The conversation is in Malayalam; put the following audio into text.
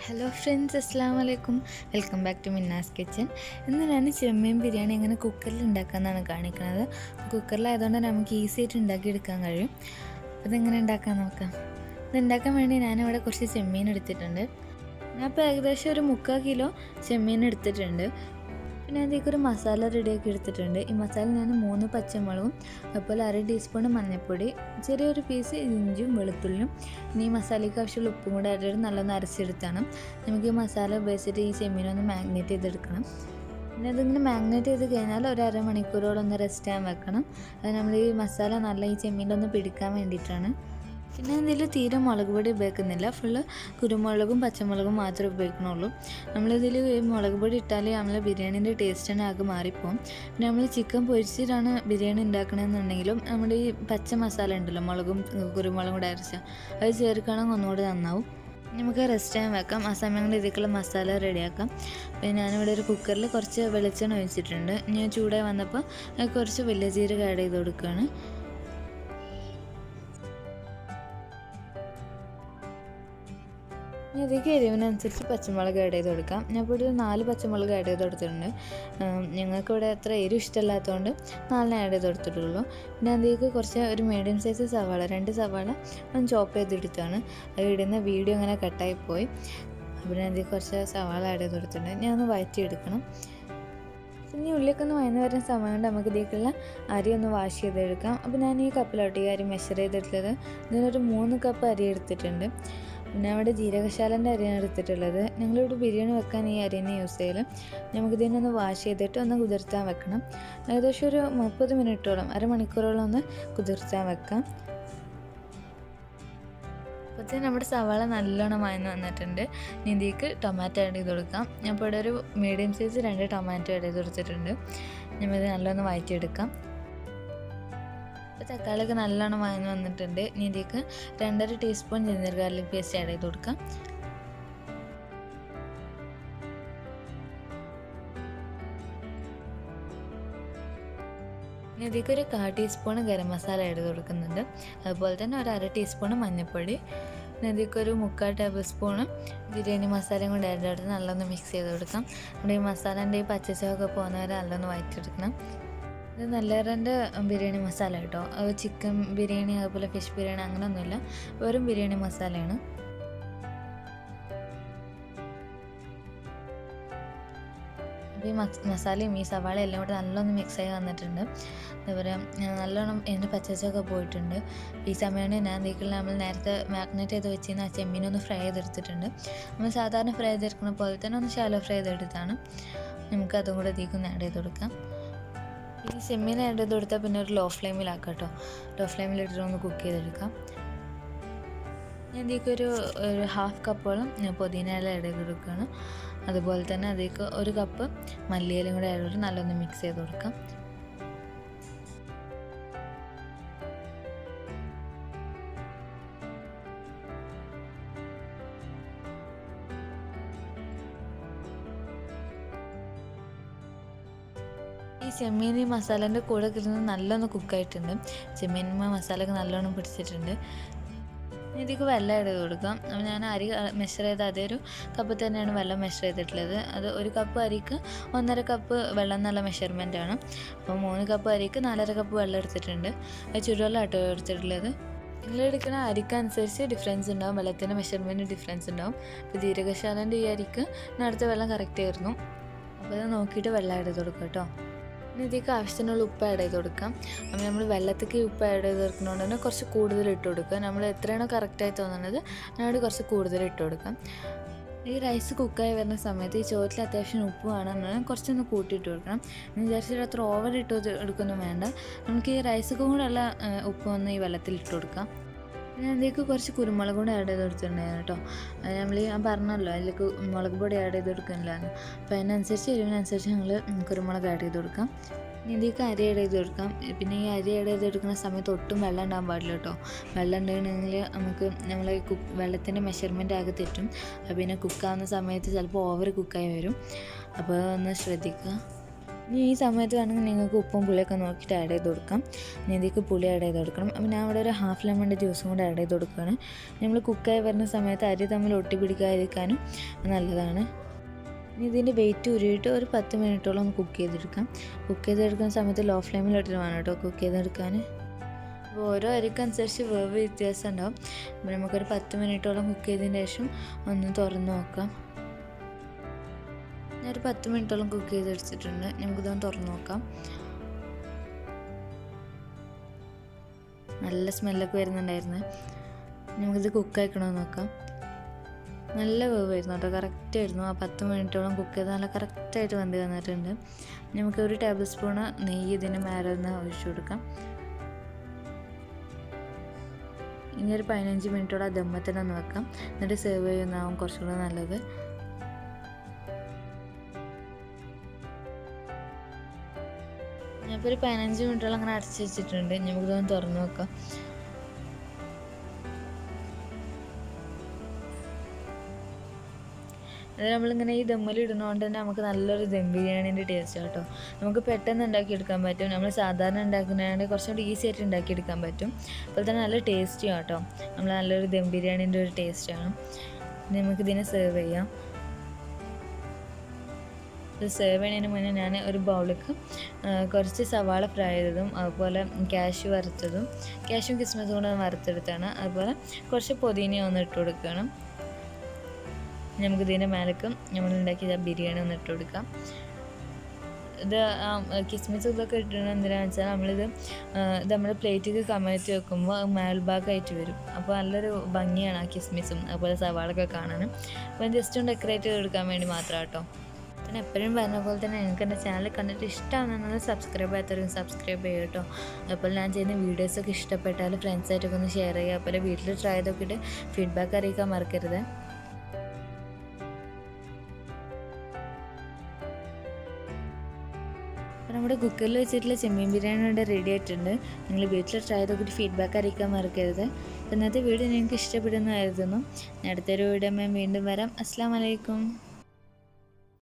ഹലോ ഫ്രണ്ട്സ് അസ്സാം വലൈക്കും welcome back to Minna's kitchen ഇന്ന് ഞാൻ ചെമ്മീൻ ബിരിയാണി എങ്ങനെ കുക്കറിൽ ഉണ്ടാക്കാമെന്നാണ് കാണിക്കുന്നത് കുക്കറിലായതുകൊണ്ട് നമുക്ക് ഈസി ആയിട്ട് ഉണ്ടാക്കിയെടുക്കാൻ കഴിയും അപ്പോൾ ഇതെങ്ങനെ ഉണ്ടാക്കാൻ നോക്കാം ഇത് ഉണ്ടാക്കാൻ വേണ്ടി ഞാനിവിടെ കുറച്ച് ചെമ്മീൻ എടുത്തിട്ടുണ്ട് ഞാൻ ഇപ്പോൾ ഏകദേശം ഒരു മുക്കാൽ കിലോ ചെമ്മീൻ എടുത്തിട്ടുണ്ട് പിന്നെ അതിലേക്ക് ഒരു മസാല റെഡിയാക്കി എടുത്തിട്ടുണ്ട് ഈ മസാല ഞാൻ മൂന്ന് പച്ചമുളകും അതുപോലെ അര ടീസ്പൂൺ മഞ്ഞൾപ്പൊടി ചെറിയൊരു പീസ് ഇഞ്ചും വെളുത്തുള്ളിയും പിന്നെ ഈ മസാലയ്ക്ക് ആവശ്യമുള്ള ഉപ്പും കൂടെ ആയിട്ട് നല്ലൊന്ന് അരച്ചെടുത്താണ് നമുക്ക് ഈ മസാല ഉപയോഗിച്ചിട്ട് ഈ ചെമ്മീനൊന്ന് മാഗ്നേറ്റ് ചെയ്തെടുക്കണം പിന്നെ അതിങ്ങനെ മാഗ്നേറ്റ് ചെയ്ത് കഴിഞ്ഞാൽ ഒരു അരമണിക്കൂറോളം ഒന്ന് റെസ്റ്റ് ചെയ്യാൻ വെക്കണം അത് നമ്മൾ ഈ മസാല നല്ല ഈ ചെമ്മീനൊന്ന് പിടിക്കാൻ വേണ്ടിയിട്ടാണ് പിന്നെ ഇതിൽ തീരെ മുളക് പൊടി ഉപയോഗിക്കുന്നില്ല ഫുള്ള് കുരുമുളകും പച്ചമുളകും മാത്രമേ ഉപയോഗിക്കണുള്ളൂ നമ്മളിതിൽ മുളക് പൊടി ഇട്ടാൽ നമ്മളെ ബിരിയാണീൻ്റെ ടേസ്റ്റ് തന്നെ ആകെ മാറിപ്പോവും പിന്നെ നമ്മൾ ചിക്കൻ പൊരിച്ചിട്ടാണ് ബിരിയാണി ഉണ്ടാക്കണമെന്നുണ്ടെങ്കിലും നമ്മുടെ ഈ പച്ച മസാല ഉണ്ടല്ലോ മുളകും കുരുമുളകും കൂടെ അരച്ച അത് ചേർക്കുകയാണെങ്കിൽ ഒന്നുകൂടി നന്നാവും നമുക്ക് റെസ്റ്റ് ചെയ്യാൻ വെക്കാം ആ സമയം കൊണ്ട് ഇതിലേക്കുള്ള മസാല റെഡിയാക്കാം പിന്നെ ഞാനിവിടെ ഒരു കുക്കറിൽ കുറച്ച് വെളിച്ചെണ്ണ ഒഴിച്ചിട്ടുണ്ട് ഞാൻ ചൂടായി വന്നപ്പോൾ കുറച്ച് വലിയ ജീരകം ആഡ് ചെയ്ത് കൊടുക്കുകയാണ് ഇനി അതിലേക്ക് എരിവിനനുസരിച്ച് പച്ചമുളക് ആഡ് ചെയ്ത് കൊടുക്കാം ഞാൻ ഇപ്പോൾ ഒരു നാല് പച്ചമുളക് ആഡ് ചെയ്ത് കൊടുത്തിട്ടുണ്ട് ഞങ്ങൾക്ക് ഇവിടെ അത്ര എരിവ് ഇഷ്ടമല്ലാത്തതുകൊണ്ട് നാലിനെ ആഡ് ചെയ്ത് കൊടുത്തിട്ടുള്ളൂ പിന്നെ അതിലേക്ക് കുറച്ച് ഒരു മീഡിയം സൈസ് സവാള രണ്ട് സവാള ഒന്ന് ചോപ്പ് ചെയ്തെടുത്താണ് അത് ഇടുന്ന വീഡിയോ അങ്ങനെ കട്ടായി പോയി അപ്പോൾ ഞാൻ അതിൽ കുറച്ച് സവാള ആഡ് ചെയ്ത് കൊടുത്തിട്ടുണ്ട് ഞാൻ ഒന്ന് വഴറ്റിയെടുക്കണം ഇനി ഉള്ളിയൊക്കെ ഒന്ന് വയന്ന് വരുന്ന സമയം കൊണ്ട് നമുക്ക് ഇതിലേക്കുള്ള അരി ഒന്ന് വാഷ് ചെയ്തെടുക്കാം അപ്പോൾ ഞാൻ ഈ കപ്പിലോട്ട് ഈ അരി മെഷർ ചെയ്തിട്ടുള്ളത് ഇതിനൊരു മൂന്ന് കപ്പ് അരി എടുത്തിട്ടുണ്ട് പിന്നെ അവിടെ ജീരകശാലൻ്റെ അരിയാണ് എടുത്തിട്ടുള്ളത് ഞങ്ങളിവിടെ ബിരിയാണി വെക്കാൻ ഈ അരി തന്നെ യൂസ് ചെയ്യൽ നമുക്ക് ഇതിനൊന്ന് വാഷ് ചെയ്തിട്ട് ഒന്ന് കുതിർത്താൻ വെക്കണം ഏകദേശം ഒരു മുപ്പത് മിനിറ്റോളം അരമണിക്കൂറോളം ഒന്ന് കുതിർത്താൻ വെക്കാം അപ്പോഴത്തേന് നമ്മുടെ സവാള നല്ലോണം വയന്ന് വന്നിട്ടുണ്ട് ഇനി ഇതിലേക്ക് ടൊമാറ്റോ ആഡ് ചെയ്ത് കൊടുക്കാം ഞാൻ ഇപ്പോൾ ഇവിടെ ഒരു മീഡിയം സൈസ് രണ്ട് ടൊമാറ്റോ ആഡ് ചെയ്ത് കൊടുത്തിട്ടുണ്ട് നമ്മളിത് നല്ലോണം വഴറ്റിയെടുക്കാം ഇപ്പോൾ തക്കാളിയൊക്കെ നല്ലോണം വഴന്ന് വന്നിട്ടുണ്ട് ഇനി ഇതിലേക്ക് രണ്ടര teaspoon ginger garlic paste add ചെയ്ത് കൊടുക്കാം ഇനി ഇതിലേക്ക് ഒരു കാ ടീസ്പൂൺ ഗരം മസാല ആഡ് ചെയ്ത് കൊടുക്കുന്നുണ്ട് അതുപോലെ തന്നെ ഒരു അര ടീസ്പൂൺ മഞ്ഞൾപ്പൊടി പിന്നെ ഇതിലേക്ക് ഒരു മുക്കാൽ ടേബിൾ സ്പൂണ് ബിരിയാണി മസാലയും കൂടി ആഡ് ചെയ്തിട്ട് നല്ലൊന്ന് മിക്സ് ചെയ്ത് കൊടുക്കാം നമ്മുടെ ഈ മസാലേൻ്റെ ഈ പച്ചച്ചൊക്കെ പോകുന്നവരെ നല്ലൊന്ന് വഴറ്റിയെടുക്കണം ഇത് നല്ലവരൻ്റെ ബിരിയാണി മസാല കേട്ടോ അത് ചിക്കൻ ബിരിയാണി അതുപോലെ ഫിഷ് ബിരിയാണി അങ്ങനെയൊന്നുമില്ല വെറും ബിരിയാണി മസാലയാണ് അപ്പോൾ ഈ മസാലയും ഈ സവാളയും എല്ലാം കൂടെ നല്ലോണം മിക്സ് ആയി വന്നിട്ടുണ്ട് എന്താ പറയുക നല്ലോണം എൻ്റെ പച്ചച്ചൊക്കെ പോയിട്ടുണ്ട് ഈ സമയമാണ് ഞാൻ ഇതിലേക്കുള്ള നമ്മൾ നേരത്തെ മാഗ്നേറ്റ് ചെയ്ത് വെച്ചിരുന്ന ആ ചെമ്മീനൊന്ന് ഫ്രൈ ചെയ്തെടുത്തിട്ടുണ്ട് നമ്മൾ സാധാരണ ഫ്രൈ ചെയ്തെടുക്കുന്ന പോലെ തന്നെ ഒന്ന് ഷാലോ ഫ്രൈ ചെയ്തെടുത്താണ് നമുക്ക് അതും കൂടെ ഇതിലേക്ക് ആഡ് ചെയ്ത് കൊടുക്കാം ഈ ചെമ്മീൻ ആഡ് ചെയ്ത് കൊടുത്താൽ പിന്നെ ഒരു ലോ ഫ്ലെയിമിലാക്കാം കേട്ടോ ലോ ഫ്ലെയിമിലിട്ടിട്ട് ഒന്ന് കുക്ക് ചെയ്തെടുക്കാം ഞാൻ ഇതിലേക്ക് ഒരു ഒരു ഹാഫ് കപ്പോളം പുതിന ഇല ആഡ് ചെയ്ത് കൊടുക്കുകയാണ് അതുപോലെ തന്നെ അതിലേക്ക് ഒരു കപ്പ് മല്ലിയിലും കൂടെ ആഡ് ചെയ്തിട്ട് നല്ലൊന്ന് മിക്സ് ചെയ്ത് കൊടുക്കാം ഈ ചെമ്മീൻ മസാലേൻ്റെ കൂടെ കിട്ടുന്നത് നല്ലോണം കുക്കായിട്ടുണ്ട് ചെമ്മീൻ മസാലയൊക്കെ നല്ലോണം പിടിച്ചിട്ടുണ്ട് ഇതിലേക്ക് വെള്ളം ആഡ് ചെയ്ത് കൊടുക്കാം അപ്പോൾ ഞാൻ അരി മെഷർ ചെയ്ത അതേ ഒരു കപ്പ് തന്നെയാണ് വെള്ളം മെഷർ ചെയ്തിട്ടുള്ളത് അത് ഒരു കപ്പ് അരിക്ക് ഒന്നര കപ്പ് വെള്ളം എന്നുള്ള മെഷർമെൻ്റ് ആണ് അപ്പോൾ മൂന്ന് കപ്പ് അരിക്ക് നാലര കപ്പ് വെള്ളം എടുത്തിട്ടുണ്ട് അത് ചുടുവെള്ളം ആട്ടോ എടുത്തിട്ടുള്ളത് നിങ്ങൾ എടുക്കുന്ന അരിക്കനുസരിച്ച് ഡിഫറൻസ് ഉണ്ടാവും വെള്ളത്തിൻ്റെ മെഷർമെൻറ്റ് ഡിഫറൻസ് ഉണ്ടാവും ഇപ്പോൾ ജീരകശാലൻ്റെ ഈ അരിക്ക് അടുത്ത വെള്ളം കറക്റ്റ് ആയിരുന്നു അപ്പോൾ അത് നോക്കിയിട്ട് വെള്ളം ആഡ് ചെയ്ത് കൊടുക്കാം കേട്ടോ പിന്നെ ഇതിലേക്ക് ആവശ്യത്തിനുള്ള ഉപ്പ് ആഡ് ചെയ്ത് കൊടുക്കാം അപ്പോൾ നമ്മൾ വെള്ളത്തേക്ക് ഉപ്പ് ആഡ് ചെയ്ത് കൊടുക്കുന്നതുകൊണ്ട് തന്നെ കുറച്ച് കൂടുതൽ ഇട്ട് കൊടുക്കുക നമ്മൾ എത്രയാണോ കറക്റ്റായി തോന്നുന്നത് അതിനോട് കുറച്ച് കൂടുതൽ ഇട്ട് കൊടുക്കാം ഈ റൈസ് കുക്കായി വരുന്ന സമയത്ത് ഈ ചോറ്റിൽ അത്യാവശ്യം ഉപ്പ് വേണമെന്നുണ്ടെങ്കിൽ കുറച്ചൊന്ന് കൂട്ടിയിട്ട് കൊടുക്കണം എന്ന് വിചാരിച്ചിട്ട് അത്ര ഓവർ ഇട്ട് എടുക്കൊന്നും വേണ്ട നമുക്ക് ഈ റൈസൊക്കെ കൂടെ ഉള്ള ഉപ്പ് ഒന്ന് ഈ വെള്ളത്തിൽ ഇട്ട് കൊടുക്കാം പിന്നെ അതിലേക്ക് കുറച്ച് കുരുമുളക് കൂടെ ആഡ് ചെയ്ത് കൊടുത്തിട്ടുണ്ടായിരുന്നു കേട്ടോ അത് നമ്മൾ ഞാൻ പറഞ്ഞല്ലോ അതിലേക്ക് മുളക് പൊടി ആഡ് ചെയ്ത് കൊടുക്കുന്നില്ലാന്ന് അപ്പോൾ അതിനനുസരിച്ച് എരിവിനനുസരിച്ച് ഞങ്ങൾ കുരുമുളക് ആഡ് ചെയ്ത് കൊടുക്കാം ഇതിലേക്ക് അരി ആഡ് ചെയ്ത് കൊടുക്കാം പിന്നെ ഈ അരി ആഡ് ചെയ്ത് കൊടുക്കുന്ന സമയത്ത് ഒട്ടും വെള്ളം ഉണ്ടാകാൻ പാടില്ല കേട്ടോ വെള്ളം ഉണ്ടെങ്കിൽ നമുക്ക് നമ്മൾ കുക്ക് വെള്ളത്തിൻ്റെ മെഷർമെൻ്റ് ആകെ തെറ്റും അപ്പോൾ പിന്നെ കുക്കാവുന്ന സമയത്ത് ചിലപ്പോൾ ഓവർ കുക്കായി വരും അപ്പോൾ ഒന്ന് ശ്രദ്ധിക്കുക ഇനി ഈ സമയത്ത് വേണമെങ്കിൽ നിങ്ങൾക്ക് ഉപ്പും പുളിയൊക്കെ നോക്കിയിട്ട് ആഡ് ചെയ്ത് കൊടുക്കാം ഇനി ഇതിലേക്ക് പുളി ആഡ് ചെയ്ത് കൊടുക്കണം അപ്പോൾ ഞാൻ ഇവിടെ ഒരു ഹാഫ് ലെമണിൻ്റെ ജ്യൂസും കൂടെ ആഡ് ചെയ്ത് കൊടുക്കുകയാണ് നമ്മൾ കുക്കായി വരുന്ന സമയത്ത് അരി തമ്മിൽ ഒട്ടി പിടിക്കാതിരിക്കാനും നല്ലതാണ് ഇനി ഇതിൻ്റെ വെയിറ്റ് ഉരുവിട്ട് ഒരു പത്ത് മിനിറ്റോളം ഒന്ന് കുക്ക് ചെയ്തെടുക്കാം കുക്ക് ചെയ്തെടുക്കുന്ന സമയത്ത് ലോ ഫ്ലെയിമിലിട്ടിട്ട് വേണം കേട്ടോ കുക്ക് ചെയ്തെടുക്കാൻ അപ്പോൾ ഓരോ അരിക്കനുസരിച്ച് വേവ് വ്യത്യാസം ഉണ്ടാവും അപ്പോൾ നമുക്കൊരു പത്ത് മിനിറ്റോളം കുക്ക് ചെയ്തതിന് ശേഷം ഒന്ന് തുറന്ന് നോക്കാം ഞാനൊരു പത്ത് മിനിറ്റോളം കുക്ക് ചെയ്തെടുത്തിട്ടുണ്ട് നമുക്കിതൊന്ന് തുറന്ന് നോക്കാം നല്ല സ്മെല്ലൊക്കെ വരുന്നുണ്ടായിരുന്നു നമുക്കിത് കുക്കായിക്കണമെന്ന് നോക്കാം നല്ല വേവായിരുന്നു കേട്ടോ കറക്റ്റായിരുന്നു ആ പത്ത് മിനിറ്റോളം കുക്ക് ചെയ്ത് നല്ല കറക്റ്റായിട്ട് വെന്ത് വന്നിട്ടുണ്ട് നമുക്ക് ഒരു ടേബിൾ സ്പൂണ് നെയ്യ് ഇതിന് മേലെ നിന്ന് ഒഴിച്ചു കൊടുക്കാം ഇനി ഒരു പതിനഞ്ച് മിനിറ്റോടെ ദമ്മത്തിൽ ഒന്ന് വെക്കാം എന്നിട്ട് സെർവ് ചെയ്യുന്നതാവും കുറച്ചുകൂടെ നല്ലത് ഞാനിപ്പോൾ ഒരു പതിനഞ്ച് മിനിറ്റോളം അങ്ങനെ അടച്ചു വെച്ചിട്ടുണ്ട് നമുക്കിതൊന്ന് തുറന്ന് നോക്കാം അത് നമ്മളിങ്ങനെ ഈ ദമ്മിൽ ഇടുന്നതുകൊണ്ട് തന്നെ നമുക്ക് നല്ലൊരു ദം ബിരിയാണീൻ്റെ ടേസ്റ്റ് കേട്ടോ നമുക്ക് പെട്ടെന്ന് ഉണ്ടാക്കിയെടുക്കാൻ പറ്റും നമ്മൾ സാധാരണ ഉണ്ടാക്കുന്നതാണെങ്കിൽ കുറച്ചും കൂടി ഈസി ആയിട്ട് ഉണ്ടാക്കിയെടുക്കാൻ പറ്റും അതുപോലെ തന്നെ നല്ല ടേസ്റ്റി കേട്ടോ നമ്മൾ നല്ലൊരു ദം ബിരിയാണീൻ്റെ ഒരു ടേസ്റ്റാണ് ഇനി നമുക്കിതിനെ സെർവ് ചെയ്യാം ഇത് സെർവ് ചെയ്യുന്നതിന് മുന്നേ ഞാൻ ഒരു ബൗളിലേക്ക് കുറച്ച് സവാള ഫ്രൈ ചെയ്തതും അതുപോലെ ക്യാഷ് വറുത്തതും ക്യാഷും കിസ്മസും കൂടെ വറുത്തെടുത്താണ് അതുപോലെ കുറച്ച് പൊതിനയും ഒന്ന് ഇട്ട് കൊടുക്കണം നമുക്ക് ഇതിൻ്റെ മേലക്കും നമ്മൾ ഉണ്ടാക്കിയ ബിരിയാണി ഒന്ന് ഇട്ട് കൊടുക്കാം ഇത് കിസ്മിസ് ഇതൊക്കെ ഇട്ടിട്ട് എന്തിനാണെന്ന് വെച്ചാൽ നമ്മളിത് ഇത് നമ്മൾ പ്ലേറ്റിൽ കമഴ്ത്തി വെക്കുമ്പോൾ മേൽഭാഗമായിട്ട് വരും അപ്പോൾ നല്ലൊരു ഭംഗിയാണ് ആ കിസ്മിസും അതുപോലെ സവാളൊക്കെ കാണാനും അപ്പോൾ ജസ്റ്റ് ഒന്ന് ഡെക്കറേറ്റ് ചെയ്തെടുക്കാൻ വേണ്ടി മാത്രം കേട്ടോ പിന്നെ എപ്പോഴും പറഞ്ഞ പോലെ തന്നെ നിങ്ങൾക്ക് എൻ്റെ ചാനൽ കണ്ടിട്ട് ഇഷ്ടമാണെന്നുള്ളത് സബ്സ്ക്രൈബ് ചെയ്യാത്തവരും സബ്സ്ക്രൈബ് ചെയ്യുക കേട്ടോ അപ്പോൾ ഞാൻ ചെയ്യുന്ന വീഡിയോസൊക്കെ ഇഷ്ടപ്പെട്ടാൽ ഫ്രണ്ട്സായിട്ടൊക്കെ ഒന്ന് ഷെയർ ചെയ്യുക അതുപോലെ വീട്ടിൽ ട്രൈ ചെയ്തൊക്കെ ഫീഡ്ബാക്ക് അറിയിക്കാൻ മറക്കരുത് നമ്മുടെ കുക്കറിൽ വെച്ചിട്ടുള്ള ചെമ്മീൻ ബിരിയാണി ഇവിടെ റെഡി ആയിട്ടുണ്ട് നിങ്ങൾ വീട്ടിൽ ട്രൈ ചെയ്തൊക്കെ ഫീഡ്ബാക്ക് അറിയിക്കാൻ മറക്കരുത് ഇന്നത്തെ വീഡിയോ നിങ്ങൾക്ക് ഇഷ്ടപ്പെടുന്നതായിരുന്നു അടുത്തൊരു വീഡിയോ വീണ്ടും വരാം അസ്സാം വലൈക്കും